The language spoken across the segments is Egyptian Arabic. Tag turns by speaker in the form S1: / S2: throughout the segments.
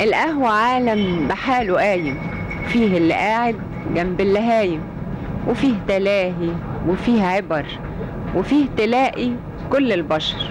S1: القهوة عالم بحاله قايم فيه اللي قاعد جنب اللي هايم وفيه تلاهي وفيه عبر وفيه تلاقي كل البشر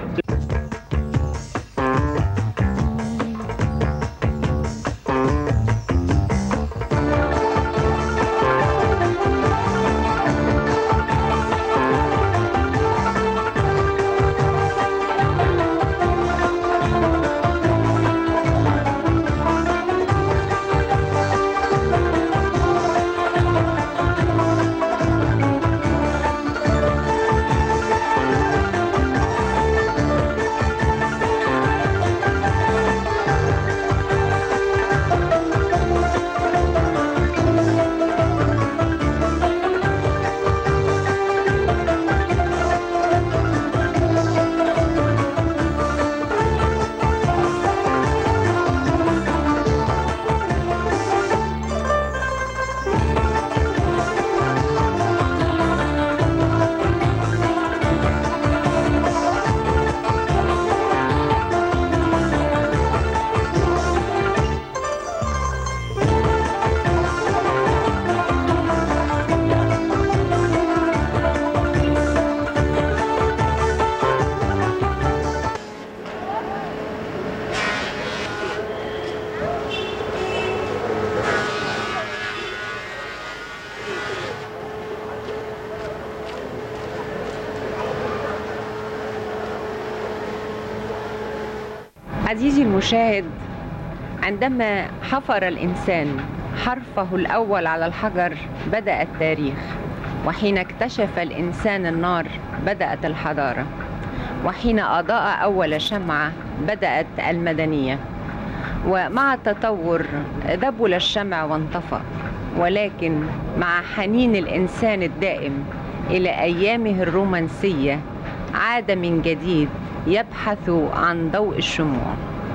S1: عزيزي المشاهد عندما حفر الإنسان حرفه الأول على الحجر بدأ التاريخ وحين اكتشف الإنسان النار بدأت الحضارة وحين أضاء أول شمعة بدأت المدنية ومع التطور ذبل الشمع وانطفأ ولكن مع حنين الإنسان الدائم إلى أيامه الرومانسية عاد من جديد يبحث عن ضوء الشموع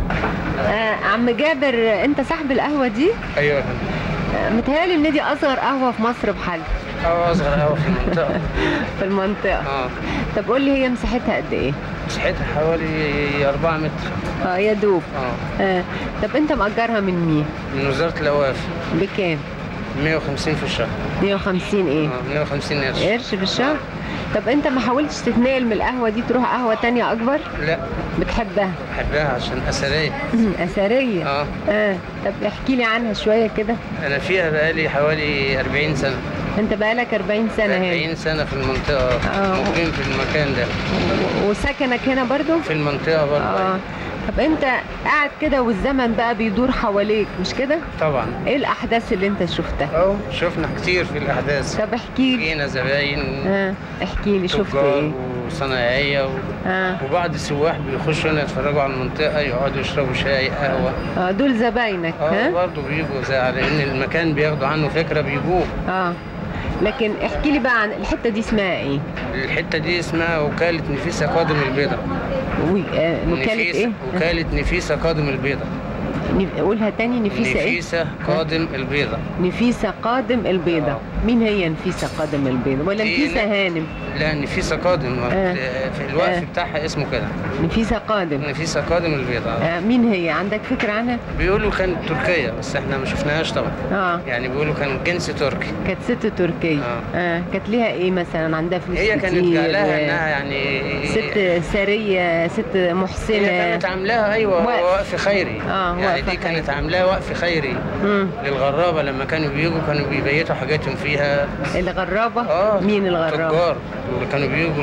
S1: آه عم جابر انت صاحب القهوه دي
S2: ايوه يا فندم
S1: آه متهيألي ان دي اصغر قهوه في مصر بحال
S2: اه اصغر قهوه في المنطقه
S1: في المنطقه
S2: اه
S1: طب قول لي هي مساحتها قد ايه
S2: مساحتها حوالي 4 متر
S1: اه يا دوب
S2: اه
S1: آه. طب انت مأجرها من مين
S2: من وزاره الاوقاف
S1: بكام
S2: 150 في الشهر
S1: 150 ايه
S2: اه 150 قرش
S1: قرش في الشهر طب انت ما حاولتش تتنقل من القهوه دي تروح قهوه تانية اكبر
S2: لا
S1: بتحبها
S2: بحبها عشان اثريه
S1: اثريه
S2: اه
S1: اه طب احكي لي عنها شويه كده
S2: انا فيها بقالي حوالي 40 سنه
S1: انت بقالك 40 سنه هنا
S2: 40 سنه في المنطقه
S1: آه.
S2: مقيم في المكان ده
S1: و- وسكنك هنا برضو
S2: في المنطقه برضه
S1: اه طب انت قاعد كده والزمن بقى بيدور حواليك مش كده
S2: طبعا
S1: ايه الاحداث اللي انت شفتها
S2: اهو شفنا كتير في الاحداث
S1: طب احكي لي
S2: جينا زباين
S1: اه احكي لي شفت
S2: تجار
S1: ايه
S2: وصنايعيه و...
S1: اه
S2: وبعض السواح بيخشوا هنا يتفرجوا على المنطقه يقعدوا يشربوا شاي قهوه
S1: اه دول زباينك
S2: اه
S1: ها
S2: برضه بيجوا زي على ان المكان بياخدوا عنه فكره بيجوه
S1: اه لكن احكي لي بقى عن الحته دي اسمها ايه
S2: الحته دي اسمها وكاله نفيسه قادم البيضه
S1: وي- آه، وكاله
S2: نفيسة
S1: ايه
S2: وكاله نفيسه قادم البيضه
S1: نف- قولها تاني نفيسه ايه
S2: نفيسه قادم البيضه
S1: نفيسه قادم البيضه
S2: آه.
S1: مين هي نفيسه قادم البيضه ولا
S2: دي
S1: نفيسه
S2: ن-
S1: هانم
S2: لا نفيسه قادم
S1: آه.
S2: في الوقف
S1: آه.
S2: بتاعها اسمه كده
S1: نفيسه قادم
S2: نفيسه قادم البيضه
S1: آه مين هي عندك فكره عنها
S2: بيقولوا كانت تركيه بس احنا ما شفناهاش طبعا
S1: اه
S2: يعني بيقولوا كان جنس تركي
S1: كانت ست تركيه
S2: آه.
S1: اه كانت ليها ايه مثلا عندها فلوس
S2: هي كانت
S1: كتير
S2: جعلها
S1: آه،
S2: انها يعني
S1: ست سريه ست
S2: هي
S1: محسنه
S2: كانت عاملاها ايوه
S1: وقف.
S2: وقف خيري
S1: آه،
S2: يعني
S1: وقف
S2: دي كانت
S1: خيري.
S2: عاملاها وقف خيري
S1: مم.
S2: للغرابه لما كانوا بيجوا كانوا بيبيتوا حاجاتهم فيها
S1: الغرابه
S2: اه
S1: مين الغرابه
S2: تجار اللي كانوا بيجوا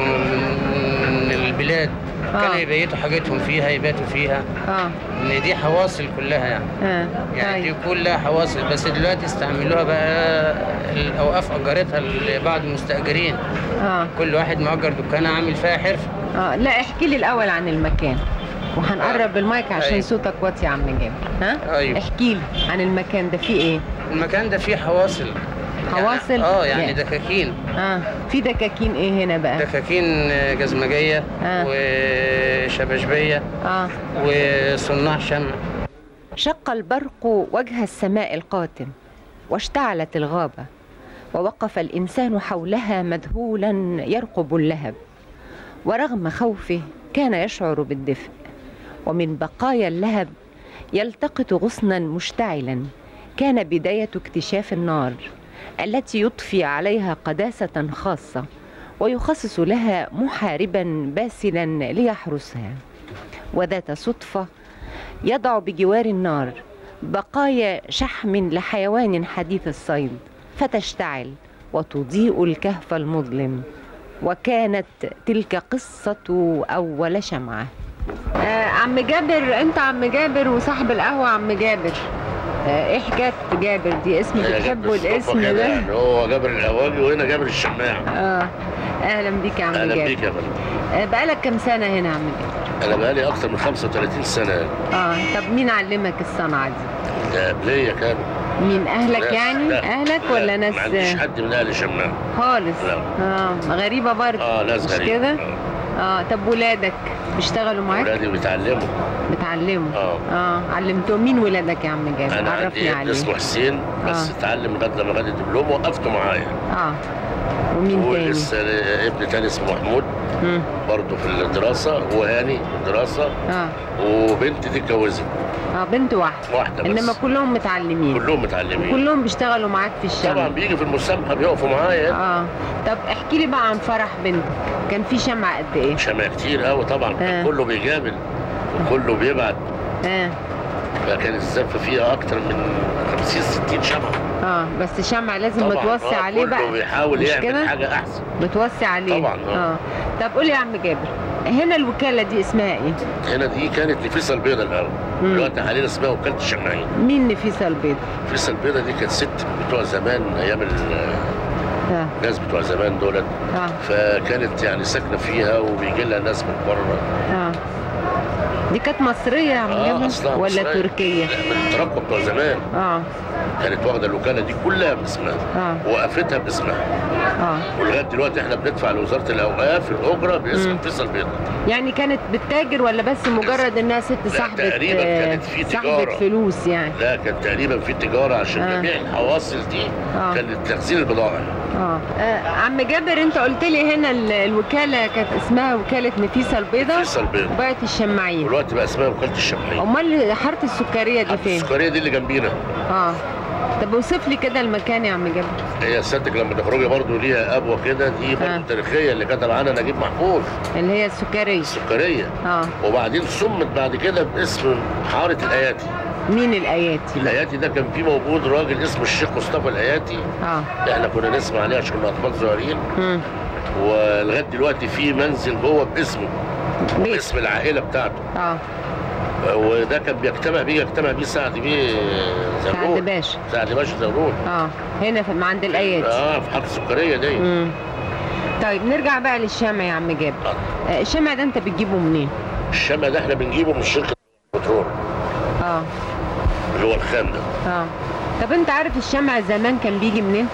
S2: من البلاد
S1: آه.
S2: كانوا يبيتوا حاجاتهم فيها يباتوا فيها
S1: اه
S2: ان دي حواصل كلها يعني
S1: اه
S2: يعني
S1: طيب
S2: دي كلها حواصل بس دلوقتي استعملوها بقى الاوقاف اجرتها لبعض المستاجرين
S1: اه
S2: كل واحد مأجر دكانه عامل فيها حرفه
S1: اه لا احكي لي الاول عن المكان وهنقرب المايك عشان
S2: أيوة.
S1: صوتك واطي يا عم جابر ها
S2: أيوة.
S1: احكي لي عن المكان ده فيه ايه
S2: المكان ده فيه حواصل
S1: حواصل؟
S2: يعني اه يعني
S1: يعني.
S2: دكاكين
S1: اه في دكاكين ايه هنا بقى
S2: دكاكين جزمجيه
S1: آه.
S2: وشبشبيه
S1: اه
S2: وصناع شمع
S1: شق البرق وجه السماء القاتم واشتعلت الغابة ووقف الإنسان حولها مذهولا يرقب اللهب ورغم خوفه كان يشعر بالدفء ومن بقايا اللهب يلتقط غصنا مشتعلا كان بداية اكتشاف النار التي يضفي عليها قداسة خاصة ويخصص لها محاربا باسلا ليحرسها وذات صدفة يضع بجوار النار بقايا شحم لحيوان حديث الصيد فتشتعل وتضيء الكهف المظلم وكانت تلك قصة أول شمعة آه عم جابر أنت عم جابر وصاحب القهوة عم جابر آه إيه حكاية جابر دي اسم
S3: هي جت
S1: بتحبه
S3: بالصدفة
S1: الاسم
S3: كده
S1: ده
S3: يعني هو جابر الأواجي وهنا جابر الشماع
S1: آه أهلا بيك يا عم
S3: أهلا
S1: جابر
S3: بيك يا فندم
S1: آه بقالك كام سنة هنا يا عم جابر
S3: أنا بقالي أكتر من 35 سنة
S1: آه طب مين علمك الصنعة دي
S3: ده قبلية كان
S1: مين أهلك
S3: ناس-
S1: يعني
S3: لا،
S1: أهلك
S3: لا،
S1: ولا ناس
S3: ما عنديش حد من أهل شماع
S1: خالص
S3: لا.
S1: اه غريبة برضه
S3: اه ناس
S1: مش
S3: غريبة
S1: كده؟
S3: آه.
S1: اه طب ولادك بيشتغلوا معاك
S3: ولادي بيتعلموا
S1: بتعلموا
S3: اه
S1: اه علمتهم مين ولادك يا عم جابر
S3: أنا
S1: عرفني
S3: عندي ابن
S1: عليه
S3: اسمه حسين بس
S1: آه.
S3: اتعلم لغاية لما خد الدبلوم وقفته معايا
S1: اه ومين تاني
S3: ولسه ابن تاني اسمه محمود
S1: مم.
S3: برضه في الدراسة وهاني في الدراسة
S1: اه
S3: وبنتي دي اتجوزت
S1: اه بنت واحدة
S3: واحدة بس
S1: انما كلهم متعلمين
S3: كلهم متعلمين
S1: كلهم بيشتغلوا معاك في الشمع
S3: طبعا بيجي في المسابقة بيقفوا معايا
S1: اه طب احكي لي بقى عن فرح بنتك كان في شمع قد ايه
S3: شمع كتير قوي طبعا كان
S1: آه.
S3: كله بيجامل وكله بيبعت
S1: اه
S3: فكان الزفه فيها اكتر من 50 60 شمعه
S1: اه بس شمع لازم
S3: طبعا
S1: بتوسع
S3: آه،
S1: عليه
S3: كله
S1: بقى
S3: بيحاول
S1: مش
S3: يعمل
S1: كده؟
S3: حاجه احسن
S1: بتوسع عليه
S3: طبعاً، آه.
S1: اه طب قول يا عم جابر هنا الوكالة دي اسمها ايه؟
S3: هنا دي كانت نفيسه البيضاء الاول
S1: مم.
S3: دلوقتي حاليا اسمها وكاله الشماعين
S1: مين نفيسة البيض؟
S3: نفيسه البيضاء دي كانت ست بتوع زمان ايام ال-
S1: اه
S3: الناس بتوع زمان دولت
S1: اه
S3: فكانت يعني ساكنه فيها وبيجي لها ناس من بره
S1: اه دي كانت مصرية يا عم
S3: اه
S1: جابر
S3: اصلا
S1: ولا
S3: مصرية.
S1: تركية؟
S3: لا من الترقب بتوع زمان
S1: اه
S3: كانت واخده الوكاله دي كلها باسمها
S1: اه
S3: وقفتها باسمها
S1: اه
S3: ولغايه دلوقتي احنا بندفع لوزاره الاوقاف الاجره باسم
S1: مم.
S3: نفيسه البيضاء
S1: يعني كانت بتتاجر ولا بس مجرد انها ست صاحبة
S3: تقريباً
S1: آه،
S3: كانت في
S1: صاحبة
S3: تجارة.
S1: فلوس يعني
S3: لا كان تقريبا في تجاره عشان
S1: آه.
S3: جميع الحواصل دي
S1: آه.
S3: كانت تخزين البضائع
S1: اه آه، عم جابر انت قلت لي هنا ال- الوكالة كانت اسمها وكالة نفيسة البيضاء
S3: نفيسه البيضاء
S1: وبقت الشماعين
S3: ودلوقتي بقى اسمها وكاله الشمعين
S1: امال حاره السكريه دي فين
S3: السكريه دي اللي جنبينا
S1: اه طب اوصف لي كده المكان يا عم جابر
S3: هي سيادتك لما تخرجي برضو ليها ابوه كده دي
S1: آه.
S3: برضو تاريخيه اللي كتب عنها نجيب محفوظ
S1: اللي هي السكريه
S3: السكريه
S1: اه
S3: وبعدين سمت بعد كده باسم حاره الاياتي
S1: مين الاياتي
S3: الاياتي ده كان في موجود راجل اسمه الشيخ مصطفى الاياتي
S1: اه
S3: احنا كنا نسمع عليه عشان كنا اطفال صغيرين
S1: مم.
S3: ولغايه دلوقتي في منزل جوه باسمه
S1: بيت
S3: باسم العائله بتاعته
S1: اه
S3: وده كان بيجتمع بيه يجتمع بيه سعد بيه
S1: سعد
S3: زغلول
S1: باشا
S3: سعد باشا زغلول
S1: اه هنا في عند الاياتي
S3: اه في حاره السكريه دي
S1: مم. طيب نرجع بقى للشمع يا عم جابر
S3: آه.
S1: آه الشمع ده انت بتجيبه منين
S3: الشمع ده احنا بنجيبه من شركه البترول
S1: اه
S3: اللي هو الخام ده
S1: اه طب انت عارف الشمع زمان كان بيجي منين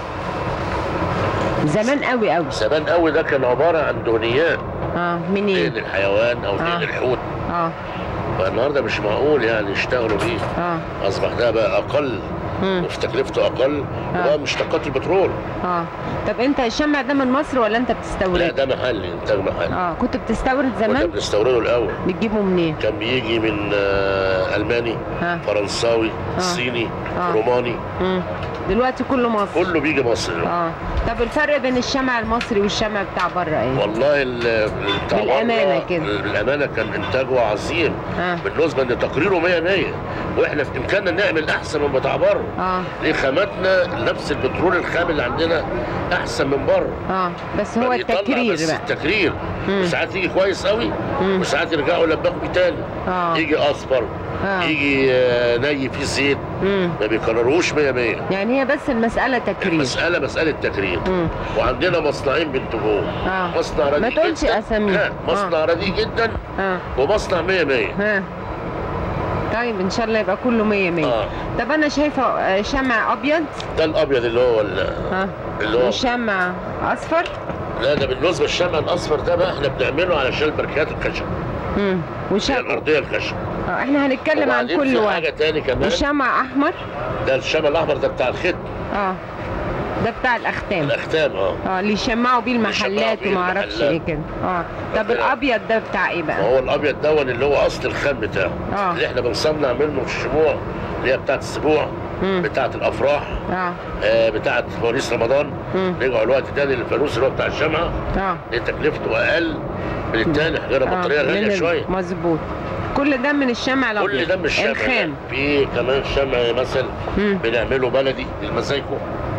S1: زمان قوي قوي
S3: زمان قوي ده كان عباره عن دهنيات
S1: اه
S3: دهن
S1: منين
S3: الحيوان او
S1: آه.
S3: دهن الحوت
S1: اه
S3: فالنهارده مش معقول يعني يشتغلوا بيه
S1: اه
S3: اصبح ده بقى اقل
S1: مم.
S3: وفي تكلفته اقل
S1: آه.
S3: وبقى مشتقات البترول
S1: اه طب انت الشمع ده من مصر ولا انت
S3: لا
S1: بتستورد
S3: ده محلي انتاج محلي
S1: اه كنت بتستورد
S3: كنا
S1: زمان
S3: بنستورده الاول
S1: بتجيبه منين
S3: كان بيجي من آه، الماني
S1: ها
S3: فرنساوي
S1: آه.
S3: صيني
S1: آه.
S3: روماني
S1: مم. دلوقتي كله مصر
S3: كله بيجي مصر
S1: اه طب الفرق بين الشمع المصري والشمع بتاع بره ايه
S3: والله ال- ال- بتاع
S1: بالأمانة
S3: بره
S1: كده.
S3: بالامانه كان انتاجه عظيم
S1: اه
S3: بالنسبه ان تقريره 100 100 واحنا في امكاننا نعمل احسن من بتاع بره
S1: اه
S3: ليه خاماتنا نفس البترول الخام اللي عندنا احسن من بره
S1: اه بس هو
S3: فبيطلع
S1: التكرير
S3: بس
S1: بقى
S3: التكرير
S1: مم.
S3: وساعات يجي كويس قوي
S1: مم.
S3: وساعات يرجعوا يلبخوا بيه تاني
S1: اه
S3: يجي اصفر
S1: اه
S3: يجي آه، ني فيه زيت
S1: مم.
S3: ما بيكرروش 100 100
S1: يعني هي بس المسألة تكرير
S3: المسألة مسألة تكرير
S1: مم.
S3: وعندنا مصنعين بنتجوهم
S1: اه
S3: مصنع رديء
S1: ما تقولش
S3: جدا
S1: أساميهم.
S3: لا، مصنع رديء جدا
S1: اه
S3: ومصنع 100 100
S1: ها طيب ان شاء الله يبقى كله مية مية
S3: اه
S1: طب انا شايفه آه، شمع ابيض
S3: ده الابيض اللي هو ال-
S1: ها
S3: اللي هو
S1: وشمع اصفر
S3: لا ده بالنسبه للشمع الاصفر ده بقى احنا بنعمله علشان بركات الخشب
S1: امم
S3: هي
S1: وشمع
S3: الارضيه الخشب
S1: اه احنا هنتكلم عن
S3: وبعدين
S1: كل
S3: في
S1: واحد
S3: حاجه تاني كمان
S1: وشمع احمر
S3: ده الشمع الاحمر ده بتاع الختم
S1: اه ده بتاع الاختام
S3: الاختام اه
S1: اه اللي يشمعوا بيه المحلات
S3: بيه
S1: وما اعرفش
S3: المحلات.
S1: ايه كده اه طب
S3: ربنا-
S1: الابيض ده بتاع ايه بقى
S3: وهو الابيض دون اللي هو اصل الخام بتاعه
S1: آه.
S3: اللي احنا بنصنع منه في الشموع اللي هي بتاعت السبوع
S1: مم.
S3: بتاعت الافراح
S1: اه
S3: آه بتاعت فوانيس رمضان
S1: مم.
S3: رجعوا الوقت تاني للفانوس اللي هو بتاع الشمعه
S1: اه
S3: اللي تكلفته اقل من التاني غير
S1: آه،
S3: بطاريه غاليه
S1: من ال-
S3: شويه
S1: مظبوط كل ده من الشمع الابيض
S3: كل ده من الشمع
S1: الخام
S3: في كمان شمع مثلا
S1: مم.
S3: بنعمله بلدي للمزايكو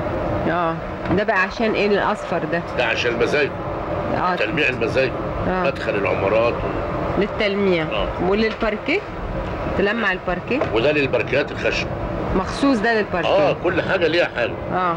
S1: اه ده بقى عشان ايه الاصفر ده
S3: ده عشان المزايكو
S1: اه
S3: تلميع المزايكو
S1: آه.
S3: مدخل العمارات
S1: للتلميع
S3: آه.
S1: وللباركيه تلمع الباركيه
S3: وده للبركات الخشب
S1: مخصوص ده للباركيه
S3: اه كل حاجه ليها حاجه
S1: اه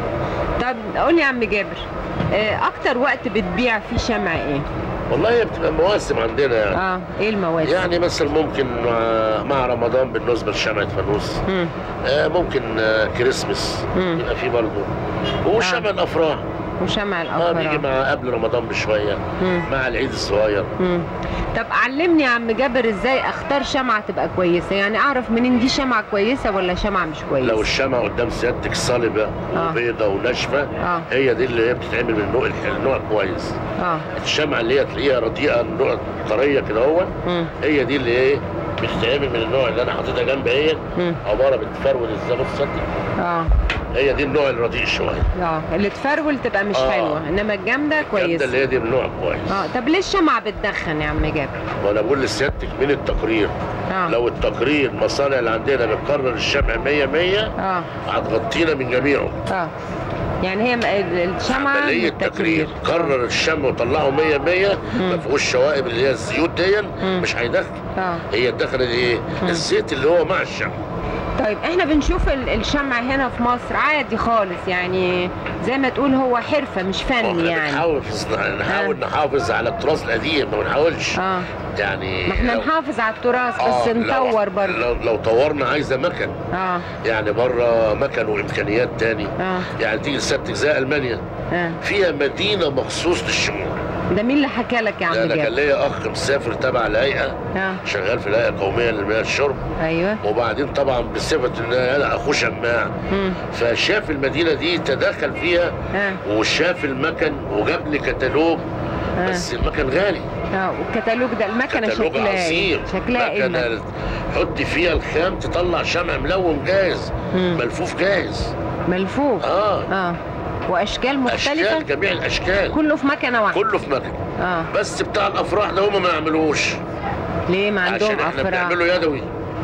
S1: طب قول لي يا عم جابر آه، اكتر وقت بتبيع فيه شمع ايه
S3: والله هي بتبقى مواسم عندنا يعني
S1: اه ايه المواسم
S3: يعني مثلا ممكن مع, مع رمضان بالنسبه لشمعة فانوس
S1: مم.
S3: آه ممكن آه كريسمس
S1: مم.
S3: يبقى فيه برضه وشمع الافراح
S1: وشمع
S3: اه بيجي
S1: الافراح
S3: مع قبل رمضان بشويه
S1: مم.
S3: مع العيد الصغير
S1: مم. طب علمني يا عم جابر ازاي اختار شمعة تبقى كويسة يعني اعرف منين دي شمعة كويسة ولا شمعة مش كويسة
S3: لو الشمعة قدام سيادتك صلبة
S1: آه.
S3: وبيضة وناشفة
S1: آه.
S3: هي دي اللي هي بتتعمل من النوع الح- النوع كويس
S1: اه
S3: الشمعة اللي هي تلاقيها رديئة النوع طرية كده هو
S1: مم.
S3: هي دي اللي ايه بتتعمل من النوع اللي انا حاططها جنب هي
S1: مم.
S3: عبارة بتفرول الزبط صدق
S1: اه
S3: هي دي النوع الرديء شوية
S1: اه اللي تفرول تبقى مش
S3: آه.
S1: حلوة انما الجامدة
S3: الجامدة
S1: كويسة
S3: اللي هي دي النوع كويس
S1: اه طب ليه الشمعة بتدخن يا عم جابر
S3: وانا بقول لسيادتك من التقرير
S1: اه
S3: لو التقرير المصانع اللي عندنا بتقرر الشمع 100 100
S1: اه
S3: هتغطينا من جميعه
S1: اه يعني هي م- ال- الشمعة
S3: عملية
S1: للتكرير.
S3: تقرير قرر الشم وطلعه 100 100 ما فيهوش شوائب اللي هي الزيوت دي
S1: مم.
S3: مش هيدخل
S1: اه
S3: هي الدخل ايه الزيت اللي هو مع الشم
S1: طيب احنا بنشوف ال- الشمع هنا في مصر عادي خالص يعني زي ما تقول هو حرفة مش فن
S3: واحنا
S1: يعني
S3: بنحافظ نحاول
S1: آه.
S3: نحافظ على التراث القديم ما بنحاولش
S1: اه
S3: يعني
S1: ما احنا
S3: لو-
S1: نحافظ على التراث
S3: آه،
S1: بس
S3: لو-
S1: نطور برضه
S3: لو, لو طورنا عايزه مكن
S1: اه
S3: يعني بره مكن وامكانيات تاني
S1: اه
S3: يعني تيجي سيادتك زي المانيا
S1: اه
S3: فيها مدينه مخصوص للشموع
S1: ده مين اللي حكى لك يا عم
S3: انا كان
S1: جابر؟
S3: ليا اخ مسافر تبع الهيئه
S1: اه
S3: شغال في الهيئه القوميه للمياه الشرب
S1: ايوه
S3: وبعدين طبعا بصفه ان انا اخوه شماع
S1: مم.
S3: فشاف المدينه دي تدخل فيها
S1: اه
S3: وشاف المكن وجاب لي كتالوج
S1: آه.
S3: بس المكن غالي
S1: اه والكتالوج ده المكنه
S3: كتالوج
S1: شكلها ايه؟
S3: عصير
S1: شكلها ايه المكنة؟
S3: مكنه حط فيها الخام تطلع شمع ملون جاهز
S1: مم.
S3: ملفوف جاهز
S1: ملفوف
S3: اه
S1: اه واشكال مختلفه
S3: اشكال جميع الاشكال
S1: كله في مكنه واحده
S3: كله في مكن
S1: اه
S3: بس بتاع الافراح ده هم ما يعملوش
S1: ليه ما عندهم
S3: عشان احنا
S1: افراح
S3: بنعمله يدوي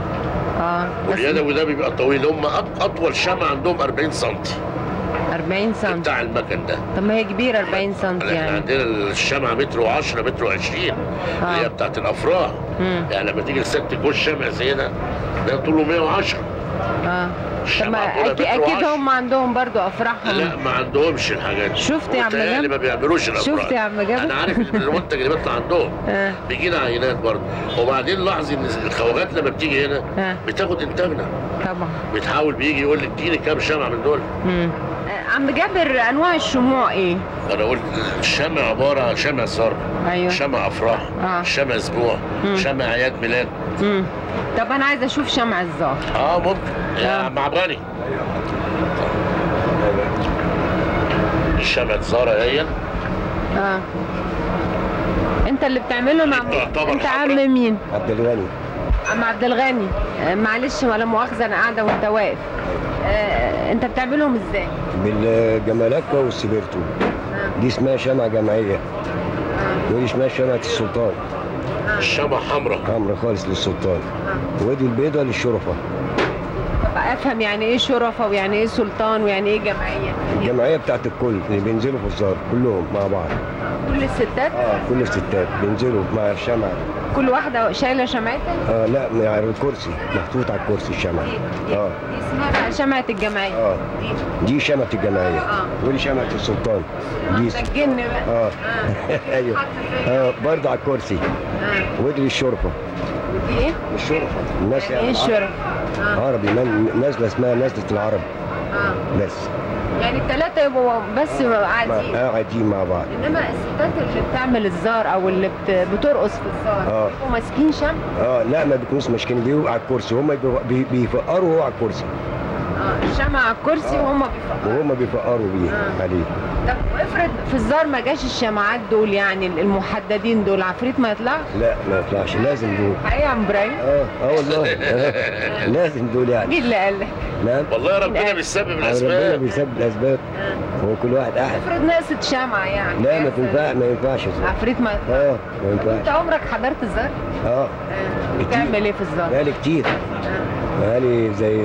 S1: اه بس
S3: واليدوي ده بيبقى طويل هم أط- اطول شمع عندهم 40 سم
S1: 40 سم
S3: بتاع المكن ده
S1: طب ما هي كبيره 40 سم
S3: احنا
S1: يعني
S3: عندنا الشمعة متر و10 متر و20 اللي هي بتاعت الافراح
S1: مم.
S3: يعني لما تيجي الست تكون شمع زي ده ده طوله 110
S1: اه طب
S3: الشمعة
S1: ما
S3: طولها
S1: اكيد,
S3: متر
S1: أكيد
S3: وعشرة.
S1: هم عندهم برضو افراحهم
S3: لا ما عندهمش الحاجات دي
S1: شفت يا عم
S3: ومتهيألي
S1: جابر؟
S3: ما بيعملوش الافراح
S1: شفت يا عم جابر؟
S3: انا عارف المنتج اللي بيطلع عندهم
S1: آه.
S3: بيجينا عينات برضه وبعدين لاحظي ان الخواجات لما بتيجي هنا
S1: آه.
S3: بتاخد انتاجنا
S1: طبعا
S3: بتحاول بيجي يقول لي اديني كام شمعة من دول
S1: مم. آه، عم جابر انواع الشموع ايه؟
S3: انا قلت الشمع عباره عن شمع صار
S1: ايوه
S3: شمع افراح
S1: آه.
S3: شمع اسبوع
S1: مم.
S3: شمع اعياد ميلاد
S1: مم. طب انا عايزه اشوف شمع الزهر
S3: اه ممكن يا
S1: آه.
S3: عم عباني الشمع زارة هي
S1: اه انت اللي بتعمله مع
S3: تعتبر
S1: انت
S3: حمرا.
S1: عم مين؟
S4: عبد الغني
S1: عم عبد الغني آه، معلش ولا مؤاخذه انا قاعده وانت واقف آه، انت بتعملهم ازاي؟
S4: بالجمالكة والسبيرتو دي اسمها شمعة جمعية ودي اسمها شمعة السلطان
S3: الشمع حمراء
S4: حمرا خالص للسلطان ودي البيضة للشرفة
S1: طب افهم يعني ايه شرفه ويعني ايه سلطان ويعني ايه جمعيه؟
S4: الجمعية بتاعت الكل اللي بينزلوا في الزار كلهم مع بعض
S1: كل الستات
S4: اه كل الستات بينزلوا مع الشمعة
S1: كل واحده شايله شمعتها
S4: اه لا يعني الكرسي محطوط على الكرسي الشمعة اه
S1: دي اسمها بقى شمعه الجمعيه
S4: اه دي شمعة الجمعية
S1: آه.
S4: ودي شمعة السلطان دي
S1: ده الجن بقى
S4: اه ايوه اه برضه على الكرسي
S1: اه
S4: ودي للشرفة
S1: ودي ايه؟
S4: الشرفة الناس
S1: يعني ايه الشرف؟ اه
S4: عربي من- نازلة اسمها نازلة العرب
S1: اه
S4: بس
S1: يعني الثلاثه يبقوا بس عاديين
S4: مع- قاعدين مع بعض
S1: انما الستات اللي بتعمل الزار او اللي بت- بترقص في الزار
S4: آه.
S1: بيبقوا ماسكين شمع
S4: اه لا ما بيكونوش ماشيين بيبقوا على الكرسي هم بيبقوا- بي- بيفقروا وهو على الكرسي
S1: اه اه الشمع على الكرسي وهم بيفقروا
S4: وهم بيفقروا بيه
S1: آه.
S4: عليه
S1: طب افرض في الزار ما جاش الشمعات دول يعني المحددين دول عفريت ما يطلعش
S4: لا ما يطلعش لازم دول
S1: حقيقة يا عم ابراهيم
S4: اه اه والله آه. لازم دول يعني
S1: مين اللي قال لك؟
S4: نعم
S3: والله ربنا بيسبب
S4: ربنا
S3: الاسباب
S4: بيسبب الاسباب هو كل واحد احد
S1: افرض نقصت شمعة يعني
S4: لا ما تنفع ما ينفعش الزار.
S1: عفريت ما يطلعش
S4: اه ما
S1: انت
S4: ينفعش
S1: عمرك حضرت الزار؟
S4: اه
S1: بتعمل ايه في الزار؟
S4: بقالي كتير بقالي زي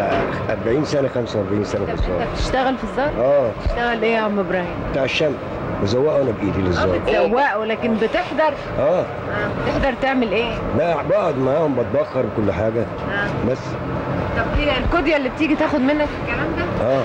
S4: 40 سنه 45 سنه في
S1: طب
S4: الزار
S1: انت بتشتغل في الزار؟
S4: اه
S1: بتشتغل ايه يا عم ابراهيم؟
S4: بتاع الشمع بزوقه انا بايدي
S1: اه
S4: للزار
S1: بتسوقه لكن بتحضر
S4: اه
S1: آه، بتحضر تعمل ايه؟
S4: لا بقعد معاهم بتبخر كل حاجه
S1: آه.
S4: بس
S1: طب هي الكوديا اللي بتيجي تاخد منك الكلام ده؟
S4: اه
S1: آه.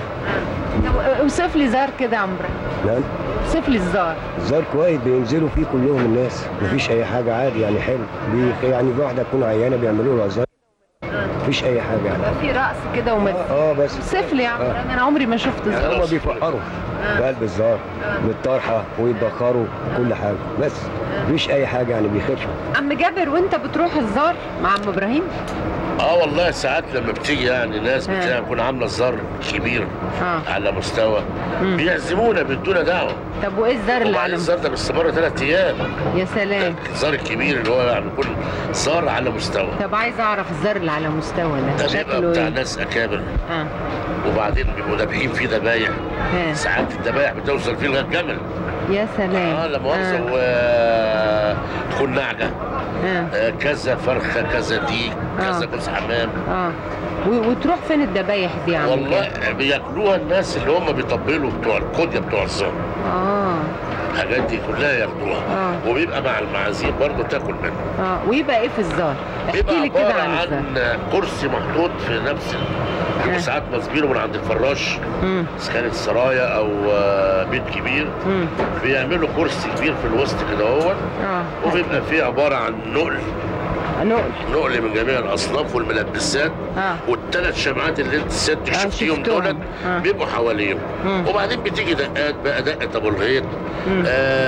S1: طب اوصف لي زار كده يا عم ابراهيم
S4: نعم
S1: اوصف لي الزار
S4: الزار كويس بينزلوا فيه كلهم الناس مفيش اي حاجه عادي يعني حلو بي- يعني في واحده تكون عيانه بيعملوا لها زار مفيش اي حاجه يعني
S1: يبقى في رقص كده ومزيكا
S4: اه, آه بس
S1: اوصف لي يا عم
S4: آه.
S1: ابراهيم انا عمري ما شفت
S4: يعني
S1: زار
S4: هما بيفقروا في قلب الزار بالطرحه ويتبخروا كل حاجه بس مفيش اي حاجه يعني بيخفوا
S1: عم جابر وانت بتروح الزار مع عم ابراهيم
S3: اه والله ساعات لما بتيجي يعني ناس
S1: آه.
S3: بتلاقي تكون عامله الزر كبير
S1: اه
S3: على مستوى
S1: مم.
S3: بيعزمونا بيدونا دعوه
S1: طب وايه الزار اللي
S3: وبعدين
S1: على
S3: الزر ده باستمرار ثلاث ايام
S1: يا سلام
S3: الزر الكبير اللي هو يعني يكون زار على مستوى
S1: طب عايز اعرف الزر اللي على مستوى ده
S3: ده بيبقى
S1: شكله
S3: بتاع
S1: ايه
S3: ناس اكابر
S1: اه
S3: وبعدين بيبقوا ذابحين فيه ذبايح
S1: ها.
S3: ساعات الذبايح بتوصل فيه لغايه جمل
S1: يا سلام
S3: اه لا مؤاخذه
S1: آه.
S3: و تكون نعجه
S1: اه
S3: آه كذا فرخه كذا ديك كذا
S1: آه.
S3: جوز حمام
S1: اه و- وتروح فين الذبايح دي يا عم
S3: والله بياكلوها الناس اللي هم بيطبلوا بتوع الكوديا بتوع الزار
S1: اه
S3: الحاجات دي كلها ياخدوها
S1: آه.
S3: وبيبقى مع المعازيم برضه تاكل منه
S1: اه ويبقى ايه في الزار احكي
S3: بيبقى
S1: لي كده
S3: عبارة
S1: عن الزار
S3: عن كرسي محطوط في نفس ال- بيبقوا
S1: آه.
S3: ساعات ماسبينه من عند الفراش
S1: امم
S3: اذا كانت سرايا او آه، بيت كبير
S1: امم
S3: بيعملوا كرسي كبير في الوسط كده هو
S1: اه
S3: وبيبقى فيه عباره عن نقل
S1: نقل
S3: نقل من جميع الاصناف والملبسات
S1: اه
S3: والثلاث شمعات اللي انت سيادتك
S1: آه،
S3: شفتيهم
S1: شفتهم.
S3: دولت
S1: آه.
S3: بيبقوا حواليهم
S1: مم.
S3: وبعدين بتيجي دقات بقى دقه ابو الغيط
S1: مم.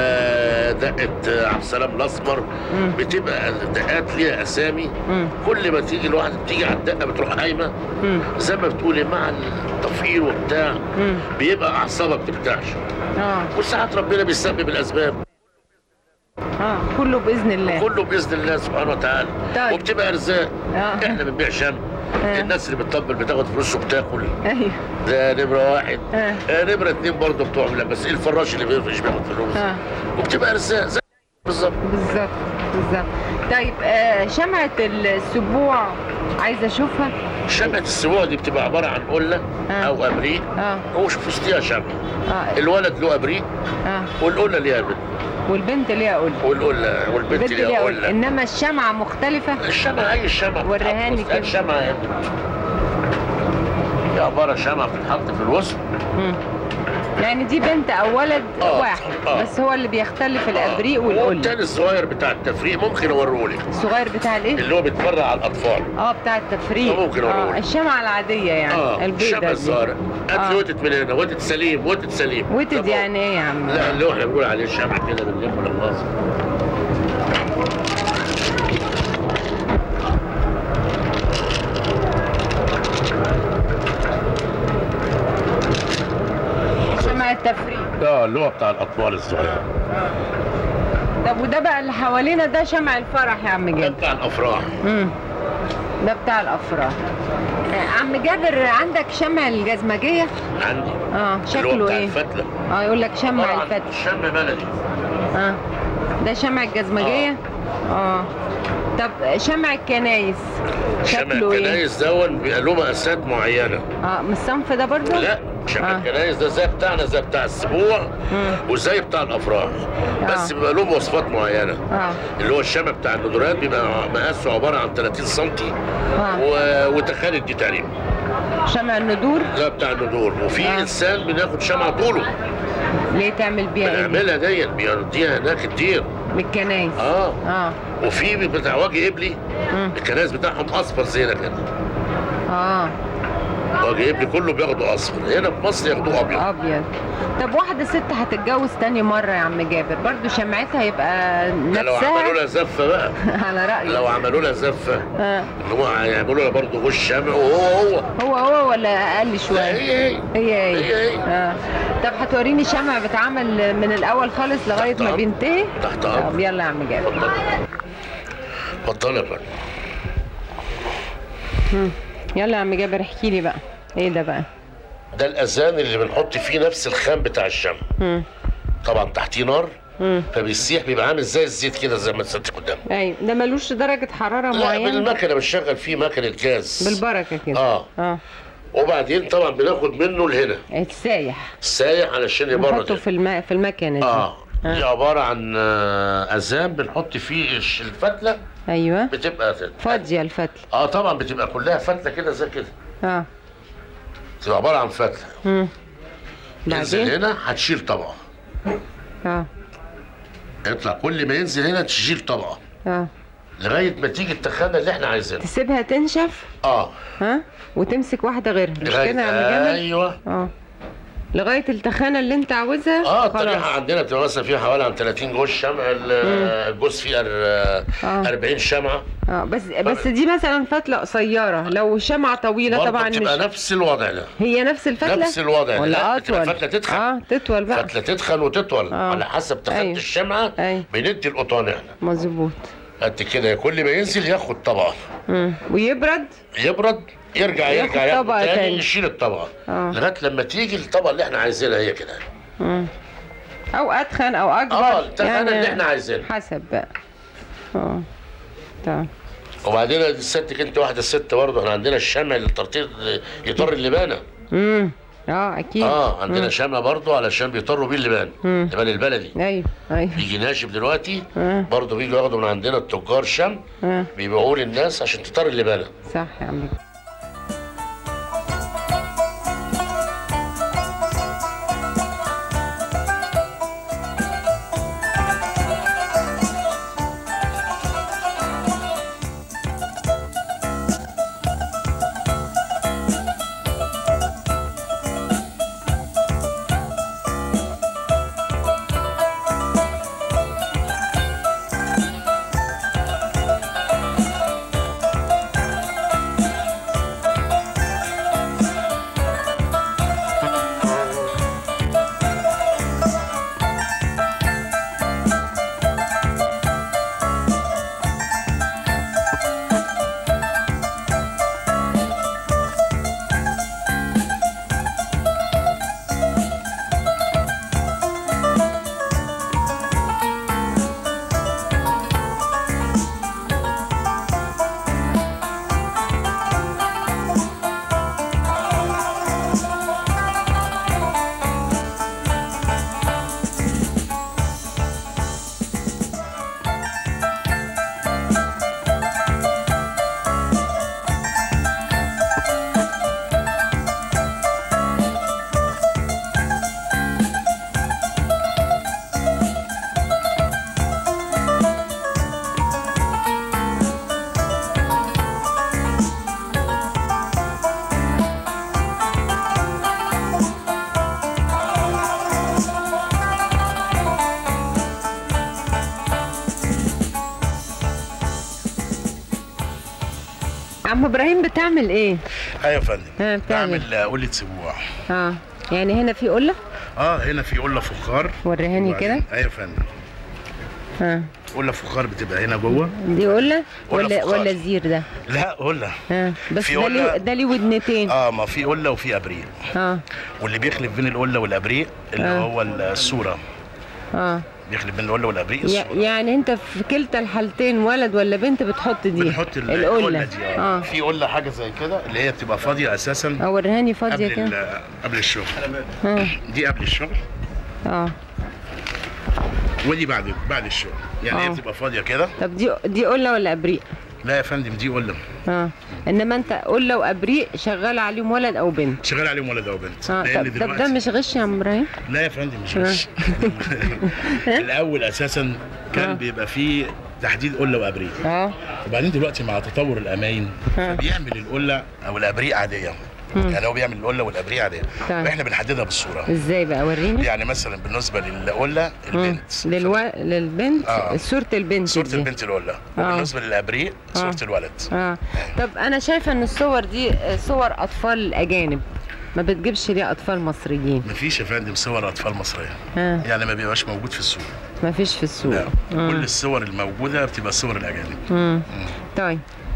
S3: آه دقه آه، عبد السلام الاسمر
S1: مم.
S3: بتبقى دقات ليها اسامي
S1: مم.
S3: كل ما تيجي الواحده بتيجي على الدقه بتروح قايمه
S1: مم.
S3: زي ما بتقولي مع التفكير وبتاع
S1: مم.
S3: بيبقى اعصابها بترتاحش
S1: اه
S3: وساعات ربنا بيسبب الاسباب
S1: اه كله باذن الله
S3: كله باذن الله سبحانه وتعالى
S1: طيب.
S3: وبتبقى ارزاق
S1: آه.
S3: احنا بنبيع شم
S1: آه.
S3: الناس اللي بتطبل بتاخد فلوس وبتاكل
S1: ايوه
S3: ده نمره واحد
S1: آه.
S3: آه. نمره اتنين برضه بتوع بس ايه الفراش اللي بيفرش بياخد فلوس
S1: اه
S3: وبتبقى ارزاق زي بالظبط
S1: بالظبط بالظبط طيب آه شمعة السبوع عايزة اشوفها
S3: شمعة السبوع دي بتبقى عباره عن قله
S1: آه.
S3: او ابريق
S1: اه
S3: وشوف وسطيها شمعة
S1: اه
S3: الولد له ابريق
S1: اه
S3: والقله ليها بنت
S1: والبنت ليها قول
S3: والقله والبنت
S1: البنت ليها
S3: ليها
S1: قول
S3: قله
S1: انما الشمعة مختلفة
S3: الشمعة هي الشمعة
S1: وريهاني
S3: بتتحط-
S1: كده.
S3: الشمعة هي هي عبارة شمعة بتتحط في الوسط
S1: مم. يعني دي بنت او ولد
S3: آه،
S1: واحد
S3: آه.
S1: بس هو اللي بيختلف الابريق والقل
S3: والتاني الصغير بتاع التفريق ممكن اوريهولك
S1: الصغير بتاع الايه
S3: اللي هو بيتفرع على الاطفال
S1: اه بتاع التفريق
S3: آه، ممكن أقول.
S1: اه الشمعة العادية يعني
S3: اه
S1: البيضة
S3: الشمعة
S1: دي.
S3: الصغيرة هات
S1: آه.
S3: لي وتد من هنا وتد سليم وتد سليم
S1: وتد
S3: طب
S1: يعني ايه يا عم
S3: لا اللي هو احنا بنقول عليه الشمعة كده بنلف الراس
S1: شمعة التفريق
S3: اه اللي هو بتاع الاطفال الصغيرة
S1: طب وده بقى اللي حوالينا ده شمع الفرح يا عم
S3: ده
S1: جابر
S3: بتاع الافراح
S1: امم ده بتاع الافراح آه، عم جابر عندك شمع الجزمجية
S3: عندي
S1: اه
S3: اللي هو
S1: شكله
S3: بتاع
S1: ايه
S3: الفتلة
S1: اه يقول لك شمع
S3: طبعا
S1: الفتح
S3: شم بلدي
S1: اه ده شمع الجزمجية اه طب شمع الكنايس
S3: شمع
S1: شكله ايه
S3: الكنايس دون بيبقى له مقاسات معينة
S1: اه من الصنف ده برضو
S3: لا شمع
S1: آه.
S3: الكنايس ده زي بتاعنا زي بتاع السبوع
S1: مم.
S3: وزي بتاع الافراح بس
S1: آه.
S3: بيبقى له مواصفات معينه
S1: اه
S3: اللي هو الشمع بتاع الندرات بيبقى مقاسه عباره عن 30 سم
S1: آه.
S3: و... وتخانق دي تقريبا
S1: شمع الندور
S3: ده بتاع الندور وفي
S1: آه.
S3: انسان بناخد شمعة طوله
S1: ليه تعمل بيها ايه
S3: بنعملها ديت بيوديها هناك الدير
S1: من الكنايس
S3: اه
S1: اه
S3: وفي بتاع وجه قبلي
S1: مم.
S3: الكنايس بتاعهم اصفر زينا كده
S1: اه
S3: وجايب لي كله بياخدوا اصفر هنا في مصر ياخدوه ابيض
S1: ابيض طب واحده ست هتتجوز تاني مره يا عم جابر برضو شمعتها يبقى
S3: ده لو عملوا
S1: نفسها
S3: لها زفه بقى
S1: على رايك
S3: لو عملوا لها زفه
S1: آه.
S3: اللي هو هيعملوا لها برضه غش شمع وهو هو
S1: هو هو ولا اقل
S3: لا
S1: شويه
S3: هي هي
S1: هي هي,
S3: هي هي.
S1: آه. طب هتوريني شمع بتعمل من الاول خالص لغايه
S3: تحت
S1: ما
S3: أمر.
S1: بينتهي
S3: تحت
S1: طب
S3: امر
S1: يلا يا عم جابر
S3: اتفضل اتفضل يا فندم
S1: يلا يا عم جابر احكي لي بقى ايه ده بقى
S3: ده الاذان اللي بنحط فيه نفس الخام بتاع الشمع
S1: مم.
S3: طبعا تحتيه نار
S1: مم.
S3: فبيسيح بيبقى عامل زي الزيت كده زي ما انت قدام
S1: ايوه ده ملوش درجه حراره
S3: لا
S1: معينه
S3: بالمكنه بنشغل فيه مكنه جاز
S1: بالبركه كده
S3: اه
S1: اه
S3: وبعدين طبعا بناخد منه لهنا
S1: السايح
S3: سايح علشان يبرد
S1: نحطه في الم... في المكنه دي
S3: اه دي عباره عن آه، اذان بنحط فيه الش- الفتله
S1: ايوه
S3: بتبقى
S1: فاضيه الفتله
S3: اه طبعا بتبقى كلها فتله كده زي كده
S1: اه
S3: بتبقى عباره عن فتله
S1: مم.
S3: ينزل
S1: بعدين
S3: هنا هتشيل طبقه
S1: اه
S3: يطلع كل ما ينزل هنا تشيل طبقه
S1: اه
S3: لغايه ما تيجي التخانه اللي احنا عايزينها
S1: تسيبها تنشف
S3: اه
S1: ها وتمسك واحده غيرها مش
S3: لغايه
S1: كده يا عم جابر
S3: ايوه
S1: اه لغايه التخانه اللي انت عاوزها
S3: اه
S1: خلاص
S3: الطريقه عندنا بتبقى مثلا فيها حوالي عن 30 جوز شمع ال- الجوز فيه ار-
S1: آه.
S3: 40 شمعه
S1: اه بس بس دي مثلا فتله قصيره لو شمعه طويله
S3: برضه
S1: طبعا
S3: بتبقى
S1: مش
S3: نفس الوضع ده
S1: هي نفس الفتله
S3: نفس الوضع ده
S1: ولا
S3: لا، بتبقى
S1: اطول
S3: فتله تدخن
S1: اه تطول بقى
S3: فتله تدخن وتطول
S1: آه.
S3: على حسب تخانه
S1: أيوة.
S3: الشمعه
S1: أيوة.
S3: بندي القطان احنا
S1: مظبوط
S3: قد كده كل ما ينزل ياخد طبقه
S1: مم. ويبرد
S3: يبرد يرجع
S1: ياخد
S3: يرجع ياخد
S1: طبقة
S3: تاني,
S1: تاني.
S3: يشيل الطبقه
S1: آه.
S3: لغايه لما تيجي الطبقه اللي احنا عايزينها هي كده
S1: مم. او اتخن او اكبر
S3: اه التخانه اللي احنا عايزينها
S1: حسب بقى اه تمام
S3: وبعدين الست انت واحده ست برضه احنا عندنا الشمع اللي ترطيب يطر اللبانه
S1: امم اه اكيد
S3: اه عندنا شمع برضه علشان بيطروا بيه اللبان اللبان البلدي
S1: ايوه ايوه
S3: بيجي ناشف دلوقتي
S1: آه.
S3: برضه بيجوا ياخدوا من عندنا التجار شمع
S1: اه
S3: بيبيعوه للناس عشان تطر اللبانه
S1: صح يا عم عم ابراهيم بتعمل ايه
S5: ايوه يا فندم
S1: ها، بتعمل.
S5: بعمل آه، قلة سبوع
S1: اه يعني هنا في قله
S5: اه هنا في قلة فخار
S1: وريهاني
S5: وبعدين-
S1: كده
S5: ايوه يا فندم
S1: اه
S5: قلة فخار بتبقى هنا جوه
S1: دي قله
S5: قلة
S1: ولا
S5: فخار.
S1: ولا زير ده
S5: لا قلة
S1: اه بس
S5: في
S1: ده ليه
S5: قلة.
S1: ده ليه ودنتين
S5: اه ما في قلة وفي ابريق
S1: اه
S5: واللي بيخلف بين القلة والابريق اللي
S1: آه.
S5: هو الصورة
S1: اه
S5: بيخلف بين القلة والابريق
S1: يع-
S5: الصورة
S1: يعني انت في كلتا الحالتين ولد ولا بنت بتحط دي
S5: بنحط ال-
S1: القله
S5: دي اه
S1: اه
S5: في قلة حاجة زي كده اللي هي بتبقى فاضية اساسا
S1: اه وريهاني فاضيه
S5: قبل
S1: كده
S5: ال- قبل الشغل
S1: اه
S5: دي قبل الشغل
S1: اه
S5: ودي بعد بعد الشغل يعني
S1: آه.
S5: هي بتبقى فاضية كده
S1: طب دي دي قله ولا ابريق
S5: لا يا فندم دي قلة
S1: اه انما انت قله وابريق شغال عليهم ولد او بنت
S5: شغال عليهم ولد او بنت
S1: اه
S5: لأن
S1: طب طب ده
S5: دلوقتي-
S1: مش غش يا عم ابراهيم
S5: لا يا فندم مش غش الاول اساسا كان
S1: آه.
S5: بيبقى فيه تحديد قله وابريق
S1: اه
S5: وبعدين دلوقتي مع تطور الاماين
S1: آه.
S5: فبيعمل القله او الابريق عاديه يعني هو بيعمل القله والابريه عاديه
S1: طيب.
S5: واحنا بنحددها بالصوره
S1: ازاي بقى وريني
S5: يعني مثلا بالنسبه للقله
S1: مم.
S5: البنت
S1: للو... للبنت
S5: آه.
S1: صورة البنت
S5: صوره
S1: دي
S5: البنت القله
S1: آه.
S5: وبالنسبه للابريه صوره الولد
S1: اه طب انا شايفه ان الصور دي صور اطفال اجانب ما بتجيبش ليه اطفال مصريين
S5: مفيش يا فندم صور اطفال مصريه
S1: اه
S5: يعني ما بيبقاش موجود في السوق
S1: ما فيش في السوق
S5: لا كل الصور الموجوده بتبقى صور الاجانب
S1: مم. طيب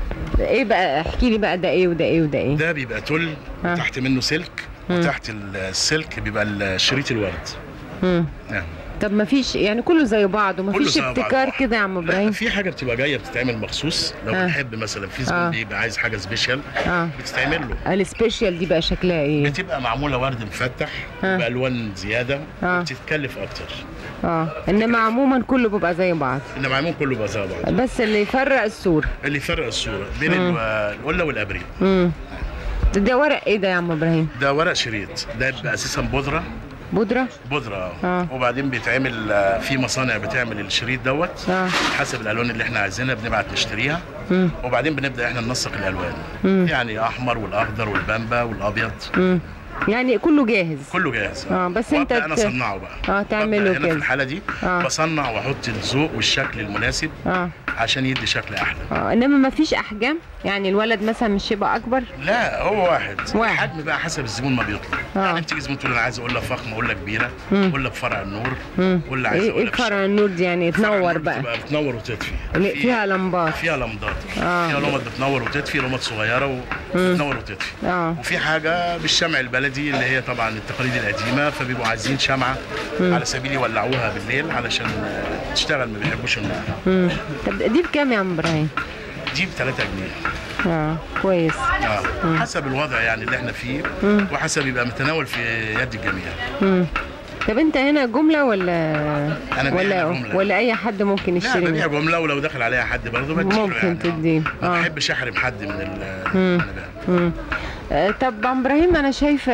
S1: ايه بقى احكي لي بقى ده ايه وده ايه وده ايه
S5: ده بيبقى تل
S1: آه.
S5: تحت منه سلك وتحت السلك بيبقى شريط الورد
S1: مم.
S5: نعم
S1: طب ما فيش يعني كله زي بعض وما
S5: كله
S1: فيش
S5: زي بعض.
S1: ابتكار كده يا عم
S5: لا
S1: ابراهيم
S5: في حاجه بتبقى جايه بتتعمل مخصوص لو
S1: آه.
S5: بنحب مثلا في
S1: آه.
S5: زبون بيبقى عايز حاجه سبيشال
S1: اه
S5: بتتعمل له
S1: السبيشال دي بقى شكلها ايه
S5: بتبقى معموله ورد مفتح
S1: آه.
S5: بالوان زياده
S1: آه.
S5: بتتكلف اكتر
S1: اه انما عموما كله بيبقى زي بعض
S5: انما معمول كله بقى زي بعض
S1: بس اللي يفرق الصورة
S5: اللي يفرق الصوره بين ال- القله والابريق
S1: امم ده, ده ورق ايه ده يا عم ابراهيم
S5: ده ورق شريط ده بيبقى اساسا بودره
S1: بودرة
S5: بودره
S1: آه.
S5: آه. وبعدين بيتعمل آه، في مصانع بتعمل الشريط دوت
S1: اه
S5: حسب الالوان اللي احنا عايزينها بنبعت نشتريها
S1: مم.
S5: وبعدين بنبدا احنا ننسق الالوان
S1: مم.
S5: يعني احمر والاخضر والبامبا والابيض
S1: امم يعني كله جاهز
S5: كله جاهز
S1: آه، بس أنت
S5: وأبدأ انا
S1: ت-
S5: اصنعه بقى
S1: آه، تعمله
S5: ببدأ هنا
S1: كده.
S5: في الحاله دي
S1: آه.
S5: بصنع واحط الذوق والشكل المناسب
S1: اه
S5: عشان يدي شكل احلى
S1: اه انما ما فيش احجام يعني الولد مثلا مش يبقى اكبر
S5: لا هو واحد
S1: واحد.
S5: الحجم بقى حسب الزبون ما بيطلب
S1: آه.
S5: يعني بتيجي زبون تقول انا عايز اقول فخمه اقول كبيره
S1: مم.
S5: اقول بفرع النور
S1: مم.
S5: قول لي عايز
S1: ايه
S5: اقول
S1: ايه
S5: لك
S1: فرع النور دي يعني تنور بقى
S5: بتبقى بتنور وتطفي
S1: اللي
S5: في-
S1: فيها لمبات
S5: فيها لمضات
S1: آه.
S5: فيها لمض بتنور وتطفي لمض صغيره وبتنور وتطفي
S1: اه
S5: وفي حاجه بالشمع البلدي اللي هي طبعا التقاليد القديمه فبيبقوا عايزين شمعه على سبيل يولعوها بالليل علشان آه، تشتغل ما بيحبوش النور
S1: امم طب دي بكام يا عم ابراهيم
S5: دي ب 3 جنيه
S1: اه كويس
S5: آه. حسب الوضع يعني اللي احنا فيه وحسب يبقى متناول في يد الجميع
S1: امم طب انت هنا جمله ولا
S5: أنا
S1: ولا
S5: ببيع جملة.
S1: ولا اي حد ممكن
S5: لا
S1: يشتري
S5: ببيع
S1: منك
S5: جمله ولو دخل عليها حد برضه بديله
S1: ممكن
S5: يعني.
S1: تديه.
S5: ما
S1: آه.
S5: بحبش احرم حد من ال
S1: مم.
S5: أنا بقى.
S1: مم. آه، طب عم ابراهيم انا شايفه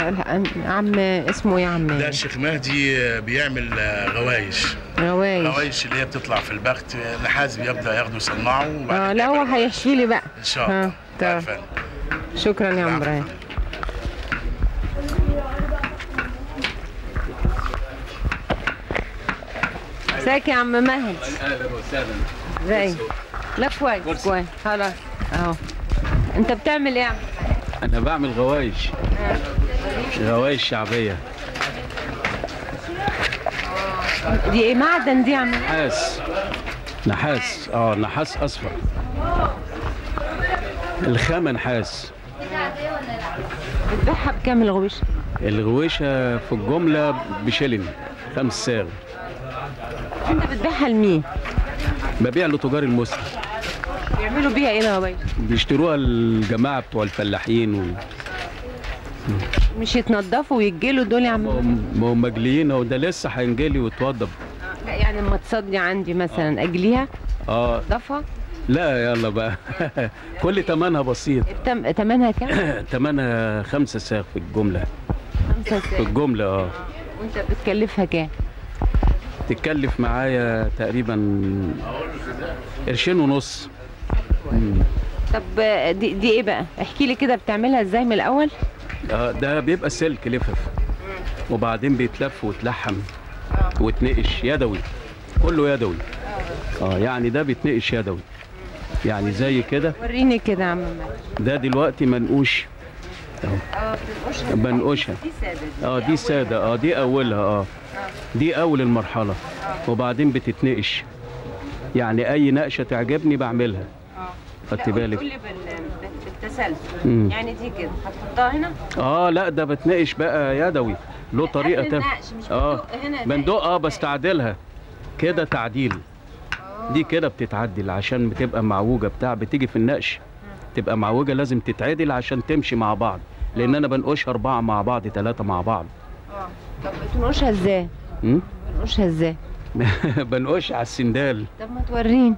S1: عم اسمه ايه يا عم
S5: ده الشيخ مهدي بيعمل آه، غوايش
S1: روايش
S5: غوايش اللي هي بتطلع في البخت نحاس بيبدا ياخده يصنعه وبعد
S1: اه
S5: كده
S1: لا هو
S5: يعمل
S1: هيحشي لي بقى
S5: ان شاء الله
S1: آه، طيب.
S5: عارفة.
S1: شكرا يا عم ابراهيم ازيك يا عم مهدي
S6: اهلا وسهلا
S1: ازيك لا كويس كويس خلاص اهو انت بتعمل ايه يا عم
S6: انا بعمل غوايش غوايش شعبيه
S1: دي ايه معدن دي يا عم
S6: نحاس نحاس اه نحاس اصفر الخامه نحاس
S1: بتبيعها بكام الغويش
S6: الغويشه في الجمله بشلن خمس ساغ
S1: انت بتبيعها لمين
S6: ببيع لتجار المسلم
S1: بيعملوا بيها ايه الغويش
S6: بيشتروها الجماعه بتوع الفلاحين و...
S1: مش يتنضفوا ويتجلوا دول يا عم
S6: ما هم مجليين اهو ده لسه هينجلي ويتوضب
S1: لا يعني لما تصدي عندي مثلا اجليها
S6: اه
S1: ضفها
S6: لا يلا بقى كل تمنها بسيط
S1: تم... تمنها كام؟
S6: تمنها خمسة ساغ في الجمله
S1: خمسة
S6: في
S1: ساعة
S6: الجمله اه
S1: وانت بتكلفها كام؟
S6: تتكلف معايا تقريبا قرشين ونص مم.
S1: طب دي, دي ايه بقى؟ احكي لي كده بتعملها ازاي من الاول؟
S6: آه، ده بيبقى سلك لفف وبعدين بيتلف وتلحم وتنقش يدوي كله يدوي اه يعني ده بيتنقش يدوي يعني زي كده
S1: وريني كده يا عم مهدي.
S6: ده دلوقتي منقوش
S1: اه بتنقشها
S6: منقوشة
S1: دي ساده دي
S6: اه دي سادة اه دي اولها اه دي اول المرحلة وبعدين بتتنقش يعني اي نقشة تعجبني بعملها خدت بالك
S1: قول لي بال... بالتسلسل
S6: مم.
S1: يعني دي كده هتحطها هنا؟
S6: اه لا ده بتنقش بقى يدوي له طريقة
S1: قبل
S6: تانية
S1: النقش مش
S6: اه
S1: بندق هنا
S6: بندق اه بستعدلها كده تعديل دي كده بتتعدل عشان بتبقى معوجة بتاع بتيجي في النقش تبقى معوجة لازم تتعدل عشان تمشي مع بعض لان انا بنقشها اربعة مع بعض ثلاثة مع بعض
S1: اه طب بتنقشها ازاي؟
S6: م?
S1: بنقشها ازاي؟
S6: بنقش على السندال
S1: طب ما توريني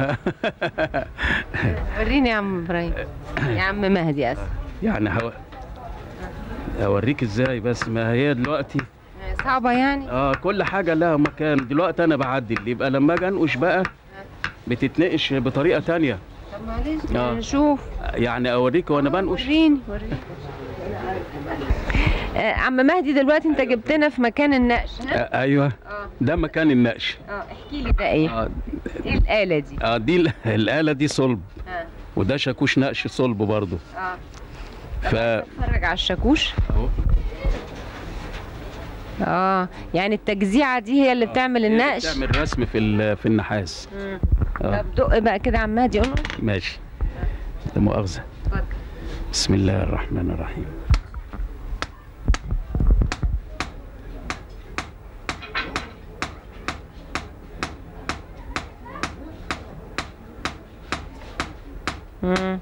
S1: وريني يا عم ابراهيم يا عم مهدي اسف
S6: يعني هو اوريك ازاي بس ما هي دلوقتي
S1: صعبه يعني؟
S6: اه كل حاجه لها مكان دلوقتي انا بعدل يبقى لما اجي انقش بقى بتتنقش بطريقه تانية
S1: طب معلش
S6: آه.
S1: نشوف
S6: يعني اوريك وانا بنقش
S1: وريني وريني آه، عم مهدي دلوقتي انت جبتنا في مكان النقش ها؟
S6: آه ايوه
S1: اه
S6: ده مكان النقش
S1: اه احكي لي ده ايه؟
S6: آه
S1: ايه الآلة دي؟
S6: آه دي ال- الآلة دي صلب
S1: اه
S6: وده شاكوش نقش صلب برضه
S1: اه
S6: ف
S1: اتفرج على الشاكوش
S6: أهو.
S1: اه يعني التجزيعة دي هي اللي بتعمل النقش
S6: تعمل رسم في ال- في النحاس
S1: مم.
S6: آه.
S1: طب دق بقى كده عم مهدي قول له.
S6: ماشي لا مؤاخذة
S1: اتفضل.
S6: بسم الله الرحمن الرحيم
S1: مم.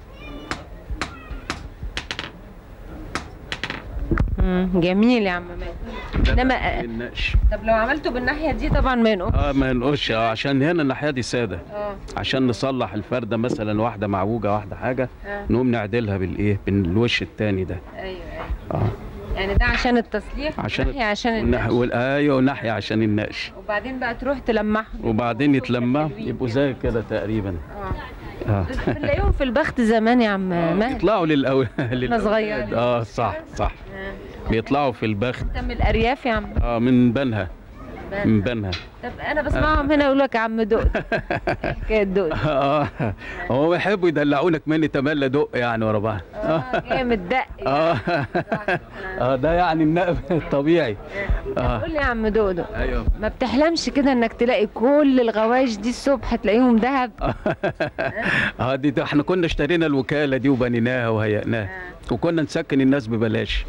S1: مم. جميل يا عم مهدي
S6: ده
S1: إنما-
S6: بقى النقش
S1: طب لو عملته بالناحية دي طبعا ما ينقص
S6: اه ما ينقصش اه عشان هنا الناحية دي سادة
S1: اه
S6: عشان نصلح الفردة مثلا واحدة معوجة واحدة حاجة
S1: اه
S6: نقوم نعدلها بالايه بالوش التاني ده
S1: ايوه ايوه
S6: اه
S1: يعني ده عشان التصليح
S6: عشان
S1: والناحية عشان
S6: والنح...
S1: النقش
S6: وال... ايوه وناحية عشان النقش
S1: وبعدين بقى تروح تلمعهم
S6: وبعدين
S1: يبقوا
S6: يتلمعوا
S1: حلوين
S6: يبقوا
S1: كده.
S6: زي كده تقريبا
S1: اه
S6: اه
S1: بنلاقيهم في البخت زمان يا عم مهدي
S6: يطلعوا للأو... للأولاد.
S1: صغيرين.
S6: اه صح صح
S1: آه.
S6: بيطلعوا في البخت
S1: انت من الارياف يا عم
S6: اه من بنها من بنها
S1: طب انا بسمعهم هنا يقول لك يا عم دق حكايه دق
S6: اه هو بيحبوا يدلعونك مني تملى دق يعني ورا بعض
S1: اه جامد دق
S6: اه اه ده يعني النقب الطبيعي اه
S1: قول لي يا عم دق دق
S6: ايوه
S1: ما بتحلمش كده انك تلاقي كل الغوايش دي الصبح تلاقيهم ذهب
S6: اه دي ده احنا كنا اشترينا الوكاله دي وبنيناها وهيئناها وكنا نسكن الناس ببلاش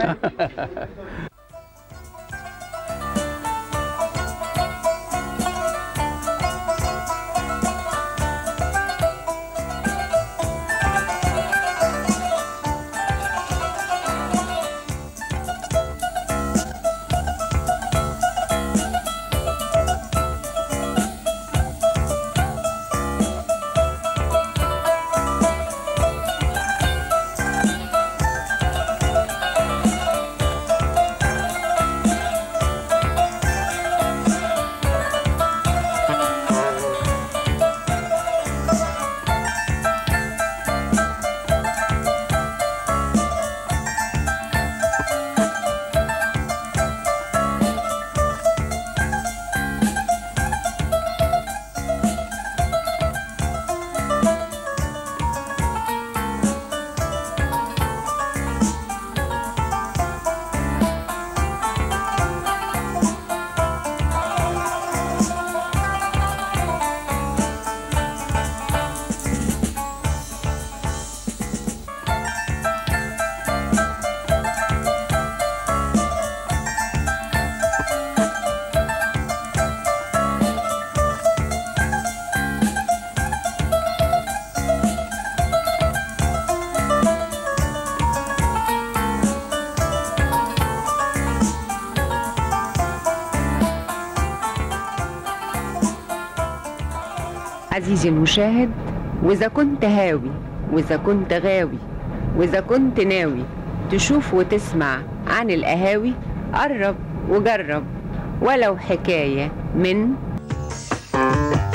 S1: عزيزي المشاهد واذا كنت هاوي واذا كنت غاوي واذا كنت ناوي تشوف وتسمع عن القهاوي قرب وجرب ولو حكايه من